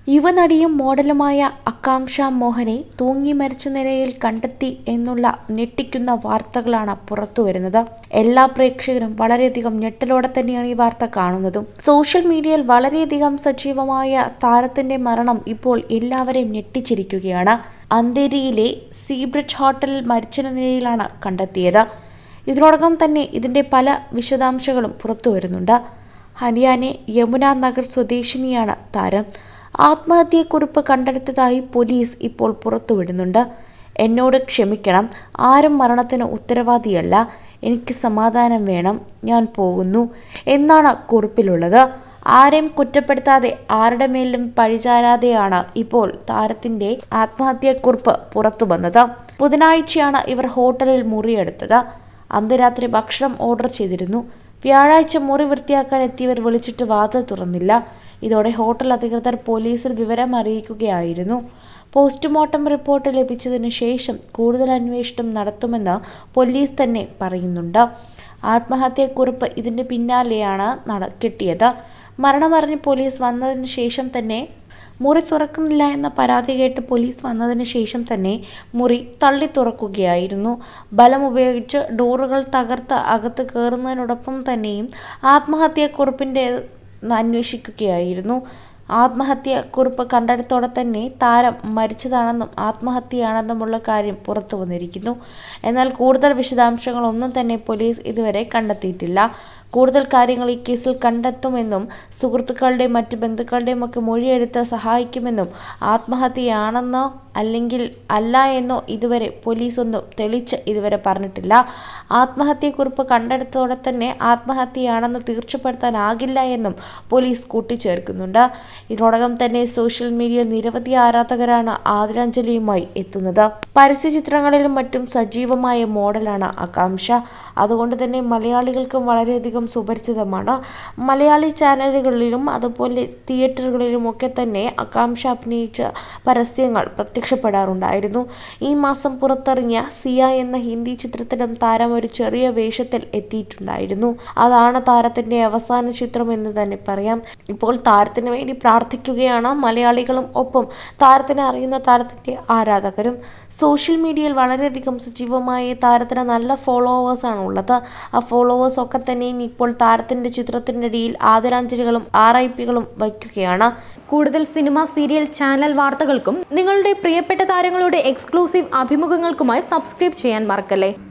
യുവനടിയും മോഡലുമായ ആകാംക്ഷ മോഹനെ തൂങ്ങി മരിച്ച നിലയിൽ കണ്ടെത്തി എന്നുള്ള ഞെട്ടിക്കുന്ന വാർത്തകളാണ് പുറത്തുവരുന്നത് എല്ലാ പ്രേക്ഷകരും വളരെയധികം ഞെട്ടലോടെ തന്നെയാണ് ഈ വാർത്ത കാണുന്നതും സോഷ്യൽ മീഡിയയിൽ വളരെയധികം സജീവമായ താരത്തിന്റെ മരണം ഇപ്പോൾ എല്ലാവരെയും ഞെട്ടിച്ചിരിക്കുകയാണ് അന്തേരിയിലെ സീബ്രിഡ്ജ് ഹോട്ടലിൽ മരിച്ച നിലയിലാണ് കണ്ടെത്തിയത് ഇതിനോടകം തന്നെ ഇതിന്റെ പല വിശദാംശങ്ങളും പുറത്തു വരുന്നുണ്ട് ഹരിയാനെ യമുന നഗർ സ്വദേശിനിയാണ് താരം ആത്മഹത്യക്കുറിപ്പ് കണ്ടെടുത്തതായി പോലീസ് ഇപ്പോൾ പുറത്തുവിടുന്നുണ്ട് എന്നോട് ക്ഷമിക്കണം ആരും മരണത്തിന് ഉത്തരവാദിയല്ല എനിക്ക് സമാധാനം വേണം ഞാൻ പോകുന്നു എന്നാണ് കുറിപ്പിലുള്ളത് ആരെയും കുറ്റപ്പെടുത്താതെ ആരുടെ മേലും പഴിചാരാതെയാണ് ഇപ്പോൾ താരത്തിന്റെ ആത്മഹത്യക്കുറിപ്പ് പുറത്തു വന്നത് ബുധനാഴ്ചയാണ് ഇവർ ഹോട്ടലിൽ മുറിയെടുത്തത് അന്ന് രാത്രി ഭക്ഷണം ഓർഡർ ചെയ്തിരുന്നു വ്യാഴാഴ്ച മുറി വൃത്തിയാക്കാൻ എത്തിയവർ വിളിച്ചിട്ട് വാതിൽ തുറന്നില്ല ഇതോടെ ഹോട്ടൽ അധികൃതർ പോലീസിൽ വിവരം അറിയിക്കുകയായിരുന്നു പോസ്റ്റ്മോർട്ടം റിപ്പോർട്ട് ലഭിച്ചതിന് ശേഷം കൂടുതൽ അന്വേഷണം നടത്തുമെന്ന് പോലീസ് തന്നെ പറയുന്നുണ്ട് ആത്മഹത്യക്കുറിപ്പ് ഇതിന്റെ പിന്നാലെയാണ് നട കിട്ടിയത് മരണമറിഞ്ഞ് പോലീസ് വന്നതിന് ശേഷം തന്നെ മുറി തുറക്കുന്നില്ല എന്ന പരാതി കേട്ട് പോലീസ് വന്നതിന് ശേഷം തന്നെ മുറി തള്ളി തുറക്കുകയായിരുന്നു ബലം ഉപയോഗിച്ച് ഡോറുകൾ തകർത്ത് അകത്ത് കയറുന്നതിനോടൊപ്പം തന്നെയും ആത്മഹത്യക്കുറിപ്പിൻ്റെ അന്വേഷിക്കുകയായിരുന്നു ആത്മഹത്യ കുറിപ്പ് കണ്ടെടുത്തോടെ തന്നെ താരം മരിച്ചതാണെന്നും ആത്മഹത്യയാണെന്നുമുള്ള കാര്യം പുറത്തു വന്നിരിക്കുന്നു എന്നാൽ കൂടുതൽ വിശദാംശങ്ങളൊന്നും തന്നെ പോലീസ് ഇതുവരെ കണ്ടെത്തിയിട്ടില്ല കൂടുതൽ കാര്യങ്ങൾ ഈ കേസിൽ കണ്ടെത്തുമെന്നും സുഹൃത്തുക്കളുടെയും മറ്റ് ബന്ധുക്കളുടെയും ഒക്കെ മൊഴിയെടുത്ത് സഹായിക്കുമെന്നും ആത്മഹത്യയാണെന്നോ അല്ലെങ്കിൽ അല്ല എന്നോ ഇതുവരെ പോലീസ് ഒന്നും തെളിച്ച് ഇതുവരെ പറഞ്ഞിട്ടില്ല ആത്മഹത്യക്കുറിപ്പ് കണ്ടെടുത്തോടെ തന്നെ ആത്മഹത്യയാണെന്ന് തീർച്ചപ്പെടുത്താനാകില്ല എന്നും പോലീസ് കൂട്ടിച്ചേർക്കുന്നുണ്ട് ഇതിനോടകം തന്നെ സോഷ്യൽ മീഡിയയിൽ നിരവധി ആരാധകരാണ് ആദരാഞ്ജലിയുമായി എത്തുന്നത് പരസ്യചിത്രങ്ങളിലും മറ്റും സജീവമായ മോഡലാണ് ആകാംക്ഷ അതുകൊണ്ട് തന്നെ മലയാളികൾക്കും വളരെയധികം സുപരിചിതമാണ് മലയാളി ചാനലുകളിലും അതുപോലെ തിയേറ്ററുകളിലും ഒക്കെ തന്നെ ആകാംക്ഷ അഭിനയിച്ച പരസ്യങ്ങൾ പ്രത്യക്ഷപ്പെടാറുണ്ടായിരുന്നു ഈ മാസം പുറത്തിറങ്ങിയ സിയ എന്ന ഹിന്ദി ചിത്രത്തിലും താരം ഒരു ചെറിയ വേഷത്തിൽ എത്തിയിട്ടുണ്ടായിരുന്നു അതാണ് താരത്തിന്റെ അവസാന ചിത്രം എന്ന് തന്നെ പറയാം ഇപ്പോൾ താരത്തിന് വേണ്ടി പ്രാർത്ഥിക്കുകയാണ് മലയാളികളും ഒപ്പം താരത്തിനെ അറിയുന്ന താരത്തിന്റെ ആരാധകരും സോഷ്യൽ മീഡിയയിൽ വളരെയധികം സജീവമായ ഈ താരത്തിന് നല്ല ഫോളോവേഴ്സ് ആണ് ഉള്ളത് ആ ഫോളോവേഴ്സ് ഒക്കെ തന്നെയും ഇപ്പോൾ താരത്തിന്റെ ചിത്രത്തിന്റെ ഇടയിൽ ആദരാഞ്ജലികളും ആർ ഐ പികളും വയ്ക്കുകയാണ് കൂടുതൽ സിനിമ സീരിയൽ ചാനൽ വാർത്തകൾക്കും നിങ്ങളുടെ പ്രിയപ്പെട്ട താരങ്ങളുടെ എക്സ്ക്ലൂസീവ് അഭിമുഖങ്ങൾക്കുമായി സബ്സ്ക്രൈബ് ചെയ്യാൻ മറക്കല്ലേ